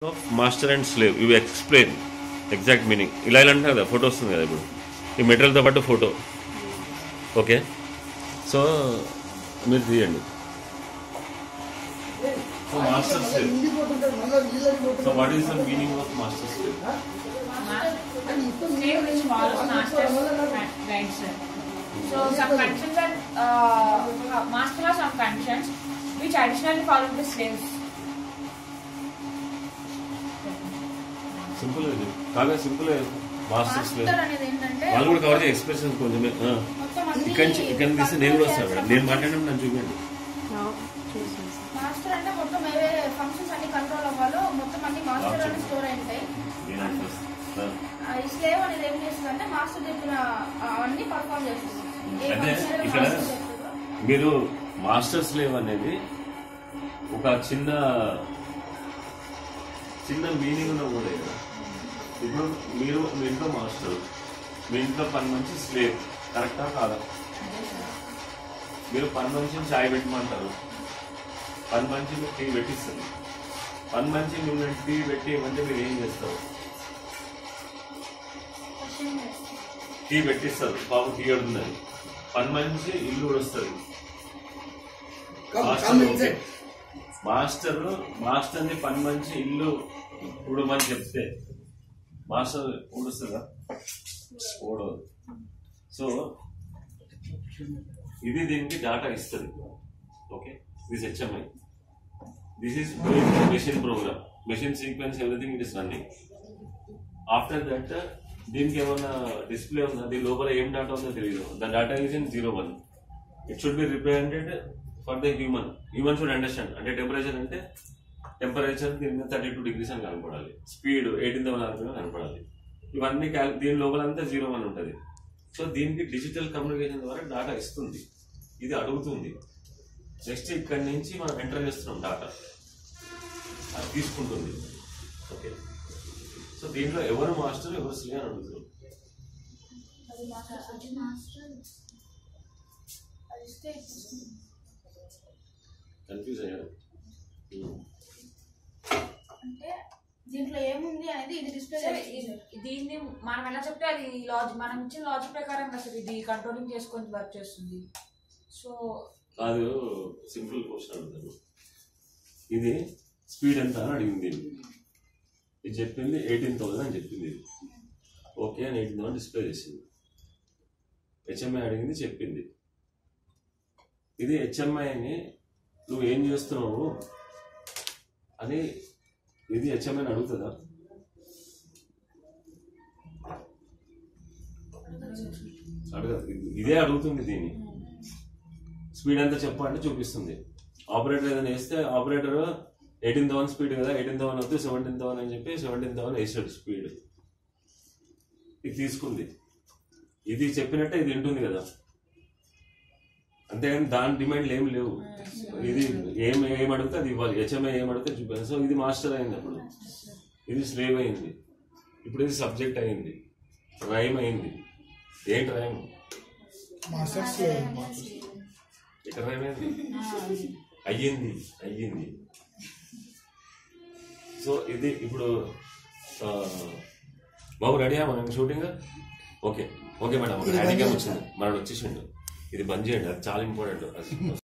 Of master and slave ఇవి explain exact meaning ఇలా ఇలా అంటే కదా ఫోటో వస్తుంది కదా ఇప్పుడు ఈ మెటీరియల్తో పాటు ఫోటో ఓకే సో మీరు తీయండి so master slave so what is the meaning of master slave Slave which follows master's guides. So some conditions are uh, master has some conditions which additionally follow the slaves. Simple ఇది కాగా simple master slave master అనేది ఏంటంటే వాళ్ళు కూడా cover చేయ expression కొంచెమే ఆ. మొత్తం అన్ని ఇక్కడి నుంచి ఇక్కడ నుంచి తీస్తే నేను కూడా వస్తాను మేడం నేను మాట్లాడినప్పుడు నన్ను చూపించండి మాస్టర్ అంటే మొత్తం వేరే ఫంక్షన్స్ అన్ని కంట్రోల్ అవ్వాలో మొత్తం అన్ని మాస్టర్ అని స్టోర్ అయి ఉంటాయి నేను అంటే ఆ. ఆ, ఈ స్లేవ్ అనేది ఏం చేస్తుంది అంటే మాస్టర్ చెప్పిన ఆ, అవన్నీ పర్ఫామ్ చేస్తుంది ఏ అంటే function అయితే ఇక్కడ master చెప్తుందో, మీరు మాస్టర్ స్లేవ్ అనేది ఒక చిన్న చిన్న మీనింగ్ ఉన్న కూడా ఇక్కడ ఇప్పుడు మీరు మీ ఇంట్లో మాస్టర్ మీ ఇంట్లో పని మంచి స్లేవ్ కరెక్టా కాదా మీరు పని మంచిని చాయ్ పెట్టమంటారు పని మంచి మీరు టీ పెట్టిస్తారు పని మంచి నువ్వు టీ పెట్టి ఇవ్వంటే మీరు ఏం చేస్తారు టీ పెట్టిస్తారు బాబు టీ అడుగుతుంది పని మంచి ఇల్లు ఉడుస్తుంది మాస్టర్ ఓకే. మాస్టర్ మాస్టర్ ని పని మంచి ఇల్లు ఉడమని చెప్తే మాస్టర్ ఊడుస్తుందా ఊడదు సో ఇది దీనికి డాటా ఇస్తుంది okay this HMI this is machine program machine sequence everything it is running after that దీనికి ఏమన్నా డిస్ప్లే ఉందా దీని లోపల ఏం డాటా ఉందో తెలియదు the data is in zero one it should be represented for the human human should understand అంటే temperature అంటే టెంపరేచర్ దీని మీద థర్టీ టూ డిగ్రీస్ అని కనపడాలి స్పీడ్ ఎయిటీన్ థౌసండ్ ఆర్పీఎం కనపడాలి ఇవన్నీ క్యాల్ దీని లోపల అంతా జీరో వన్ ఉంటుంది సో దీనికి డిజిటల్ కమ్యూనికేషన్ ద్వారా డాటా ఇస్తుంది ఇది అడుగుతుంది నెక్స్ట్ ఇక్కడి నుంచి మనం ఎంటర్ చేస్తున్నాం డాటా అది తీసుకుంటుంది ఓకే సో దీంట్లో ఎవరు మాస్టర్ ఎవరు స్లే అని అడుగుతున్నారు అది మాస్టర్ అది మాస్టర్ అది ఇస్తే ఇస్తుంది. కన్ఫ్యూజ్ అయ్యారు ఉమ్. అంటే దీంట్లో ఏముంది అనేది ఇది డిస్ప్లే సరే, ఇది- దీన్ని మనం ఎలా చెప్తే అది లాజిక్ మనం ఇచ్చిన లాజిక్ ప్రకారం అసలు ఇది కంట్రోలింగ్ చేసుకొని వర్క్ చేస్తుంది సో కాదు సింపుల్ క్వశ్చన్ అడుగుతాను ఇది స్పీడ్ ఎంత అని అడిగింది ఇది చెప్పింది ఎయిటీన్ థౌసండ్ అని చెప్పింది ఇది ఓకే అని ఎయిటీన్ థౌసండ్ డిస్ప్లే చేసింది హెచ్ఎంఐ అడిగింది చెప్పింది ఇది హెచ్ఎంఐని నువ్వు ఏం చేస్తున్నావు అని ఇది హెచ్ఎంఐని అడుగుతుందా అడగదు ఇది- ఇదే అడుగుతుంది దీన్ని స్పీడ్ ఎంత చెప్పంటే చూపిస్తుంది ఆపరేటర్ ఏదైనా వేస్తే ఆపరేటర్ ఎయిటీన్ థౌసండ్ స్పీడ్ కదా ఎయిటీన్ థౌసండ్ వస్తే సెవెంటీన్ థౌసండ్ అని చెప్పి సెవెంటీన్ థౌసండ్ వేసాడు స్పీడ్ ఇది తీసుకుంది ఇది చెప్పినట్టే ఇది వింటుంది కదా అంతేగాని దాని డిమాండ్లు ఏం లేవు ఇది ఏం ఏం అడిగితే అది ఇవ్వాలి హెచ్ఎంఐ ఏం అడిగితే చూపాలి సో ఇది మాస్టర్ అయింది అప్పుడు ఇది స్లేవ్ అయింది ఇప్పుడు ఇది సబ్జెక్ట్ అయింది రైమ్ అయింది ఏంటి రైమ్ మాస్టర్ స్లేవ్ ఇక్కడ రైమ్ అయింది అయ్యింది అయ్యింది సో ఇది ఇప్పుడు ఆ, బాబు రెడీయా మనం షూటింగ్ ఓకే ఓకే మేడం ఒక హ్యాండిక్యాప్ వచ్చింది మనడు వచ్చేసిండు ఇది బంద్ చేయండి అది చాలా ఇంపార్టెంట్ అది